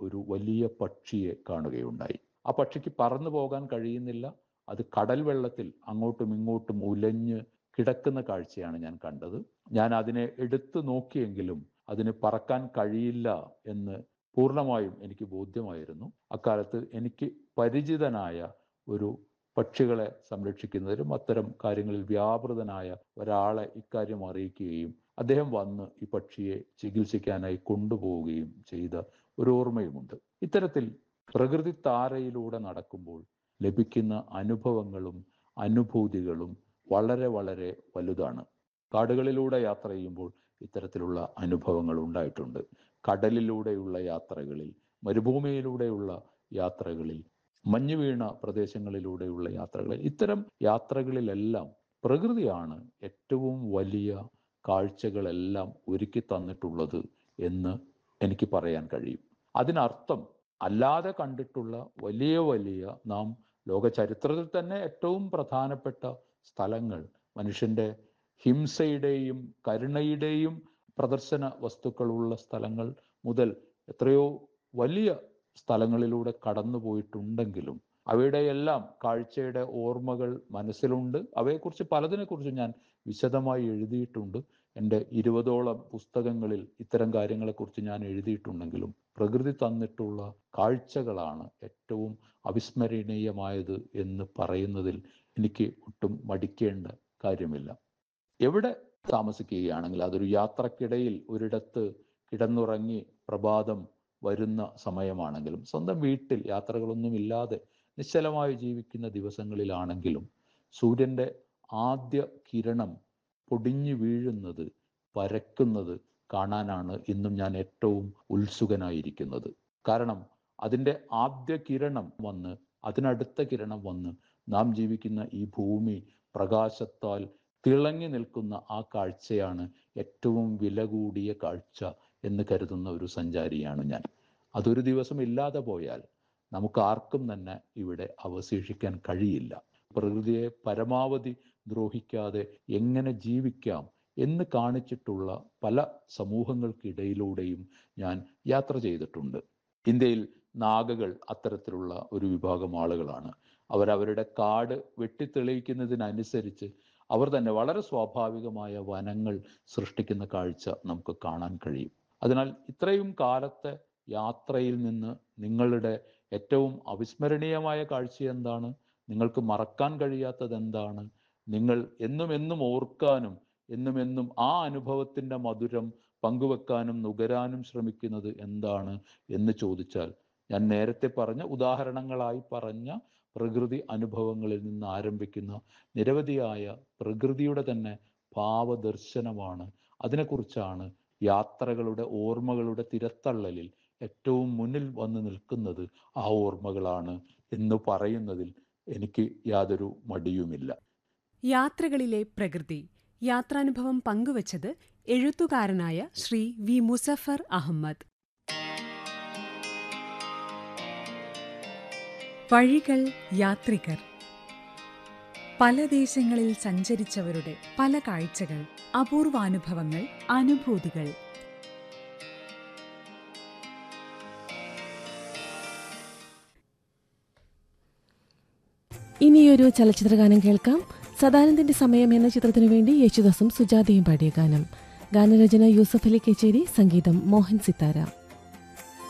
ഒരു വലിയ പക്ഷിയെ കാണുകയുണ്ടായി ആ പക്ഷിക്ക് പറന്നു പോകാൻ കഴിയുന്നില്ല അത് കടൽ വെള്ളത്തിൽ അങ്ങോട്ടും ഇങ്ങോട്ടും ഉലഞ്ഞ് കിടക്കുന്ന കാഴ്ചയാണ് ഞാൻ കണ്ടത് ഞാൻ അതിനെ എടുത്തു നോക്കിയെങ്കിലും അതിന് പറക്കാൻ കഴിയില്ല എന്ന് പൂർണ്ണമായും എനിക്ക് ബോധ്യമായിരുന്നു അക്കാലത്ത് എനിക്ക് പരിചിതനായ ഒരു പക്ഷികളെ സംരക്ഷിക്കുന്നതിലും അത്തരം കാര്യങ്ങളിൽ വ്യാപൃതനായ ഒരാളെ ഇക്കാര്യം അറിയിക്കുകയും അദ്ദേഹം വന്ന് ഈ പക്ഷിയെ ചികിത്സിക്കാനായി കൊണ്ടുപോവുകയും ചെയ്ത ഒരു ഓർമ്മയുമുണ്ട് ഇത്തരത്തിൽ പ്രകൃതി താരയിലൂടെ നടക്കുമ്പോൾ ലഭിക്കുന്ന അനുഭവങ്ങളും അനുഭൂതികളും വളരെ വളരെ വലുതാണ് കാടുകളിലൂടെ യാത്ര ചെയ്യുമ്പോൾ ഇത്തരത്തിലുള്ള അനുഭവങ്ങൾ ഉണ്ടായിട്ടുണ്ട് കടലിലൂടെയുള്ള യാത്രകളിൽ മരുഭൂമിയിലൂടെയുള്ള യാത്രകളിൽ മഞ്ഞു വീണ പ്രദേശങ്ങളിലൂടെയുള്ള യാത്രകളിൽ ഇത്തരം യാത്രകളിലെല്ലാം പ്രകൃതിയാണ് ഏറ്റവും വലിയ കാഴ്ചകളെല്ലാം ഒരുക്കി തന്നിട്ടുള്ളത് എന്ന് എനിക്ക് പറയാൻ കഴിയും അതിനർത്ഥം അല്ലാതെ കണ്ടിട്ടുള്ള വലിയ വലിയ നാം ലോക ചരിത്രത്തിൽ തന്നെ ഏറ്റവും പ്രധാനപ്പെട്ട സ്ഥലങ്ങൾ മനുഷ്യന്റെ ഹിംസയുടെയും കരുണയുടെയും പ്രദർശന വസ്തുക്കളുള്ള സ്ഥലങ്ങൾ മുതൽ എത്രയോ വലിയ സ്ഥലങ്ങളിലൂടെ കടന്നു പോയിട്ടുണ്ടെങ്കിലും അവയുടെ എല്ലാം കാഴ്ചയുടെ ഓർമ്മകൾ മനസ്സിലുണ്ട് അവയെക്കുറിച്ച് പലതിനെക്കുറിച്ച് ഞാൻ വിശദമായി എഴുതിയിട്ടുണ്ട് എൻ്റെ ഇരുപതോളം പുസ്തകങ്ങളിൽ ഇത്തരം കാര്യങ്ങളെക്കുറിച്ച് ഞാൻ എഴുതിയിട്ടുണ്ടെങ്കിലും പ്രകൃതി തന്നിട്ടുള്ള കാഴ്ചകളാണ് ഏറ്റവും അവിസ്മരണീയമായത് എന്ന് പറയുന്നതിൽ എനിക്ക് ഒട്ടും മടിക്കേണ്ട കാര്യമില്ല എവിടെ താമസിക്കുകയാണെങ്കിൽ അതൊരു യാത്രക്കിടയിൽ ഒരിടത്ത് കിടന്നുറങ്ങി പ്രഭാതം വരുന്ന സമയമാണെങ്കിലും സ്വന്തം വീട്ടിൽ യാത്രകളൊന്നുമില്ലാതെ നിശ്ചലമായി ജീവിക്കുന്ന ദിവസങ്ങളിലാണെങ്കിലും സൂര്യൻ്റെ ആദ്യ കിരണം പൊടിഞ്ഞു വീഴുന്നത് പരക്കുന്നത് കാണാനാണ് ഇന്നും ഞാൻ ഏറ്റവും ഉത്സുകനായിരിക്കുന്നത് കാരണം അതിൻ്റെ ആദ്യ കിരണം വന്ന് അതിനടുത്ത കിരണം വന്ന് നാം ജീവിക്കുന്ന ഈ ഭൂമി പ്രകാശത്താൽ തിളങ്ങി നിൽക്കുന്ന ആ കാഴ്ചയാണ് ഏറ്റവും വില കൂടിയ കാഴ്ച എന്ന് കരുതുന്ന ഒരു സഞ്ചാരിയാണ് ഞാൻ അതൊരു ദിവസം ഇല്ലാതെ പോയാൽ നമുക്ക് ആർക്കും തന്നെ ഇവിടെ അവശേഷിക്കാൻ കഴിയില്ല പ്രകൃതിയെ പരമാവധി ദ്രോഹിക്കാതെ എങ്ങനെ ജീവിക്കാം എന്ന് കാണിച്ചിട്ടുള്ള പല സമൂഹങ്ങൾക്കിടയിലൂടെയും ഞാൻ യാത്ര ചെയ്തിട്ടുണ്ട് ഇന്ത്യയിൽ നാഗകൾ അത്തരത്തിലുള്ള ഒരു വിഭാഗം ആളുകളാണ് അവരവരുടെ കാട് വെട്ടിത്തെളിയിക്കുന്നതിനനുസരിച്ച് അവർ തന്നെ വളരെ സ്വാഭാവികമായ വനങ്ങൾ സൃഷ്ടിക്കുന്ന കാഴ്ച നമുക്ക് കാണാൻ കഴിയും അതിനാൽ ഇത്രയും കാലത്തെ യാത്രയിൽ നിന്ന് നിങ്ങളുടെ ഏറ്റവും അവിസ്മരണീയമായ കാഴ്ച എന്താണ് നിങ്ങൾക്ക് മറക്കാൻ കഴിയാത്തത് എന്താണ് നിങ്ങൾ എന്നും എന്നും ഓർക്കാനും എന്നും എന്നും ആ അനുഭവത്തിൻ്റെ മധുരം പങ്കുവെക്കാനും നുകരാനും ശ്രമിക്കുന്നത് എന്താണ് എന്ന് ചോദിച്ചാൽ ഞാൻ നേരത്തെ പറഞ്ഞ ഉദാഹരണങ്ങളായി പറഞ്ഞ പ്രകൃതി അനുഭവങ്ങളിൽ നിന്ന് ആരംഭിക്കുന്ന നിരവധിയായ പ്രകൃതിയുടെ തന്നെ ഭാവദർശനമാണ് അതിനെക്കുറിച്ചാണ് യാത്രകളുടെ ഓർമ്മകളുടെ തിരത്തള്ളലിൽ ഏറ്റവും മുന്നിൽ വന്ന് നിൽക്കുന്നത് ആ ഓർമ്മകളാണ് എന്ന് പറയുന്നതിൽ എനിക്ക് യാതൊരു മടിയുമില്ല യാത്രകളിലെ പ്രകൃതി യാത്രാനുഭവം പങ്കുവച്ചത് എഴുത്തുകാരനായ ശ്രീ വി മുസഫർ അഹമ്മദ് വഴികൾ യാത്രികർ പല ദേശങ്ങളിൽ സഞ്ചരിച്ചവരുടെ പല കാഴ്ചകൾ അപൂർവാനുഭവങ്ങൾ അനുഭൂതികൾ ഇനിയൊരു ചലച്ചിത്രഗാനം കേൾക്കാം സദാനന്ദന്റെ സമയം എന്ന ചിത്രത്തിനു വേണ്ടി യേശുദാസും സുജാതയും പാടിയ ഗാനം ഗാനരചന യൂസഫ് അലി കച്ചേരി സംഗീതം മോഹൻ സിത്താര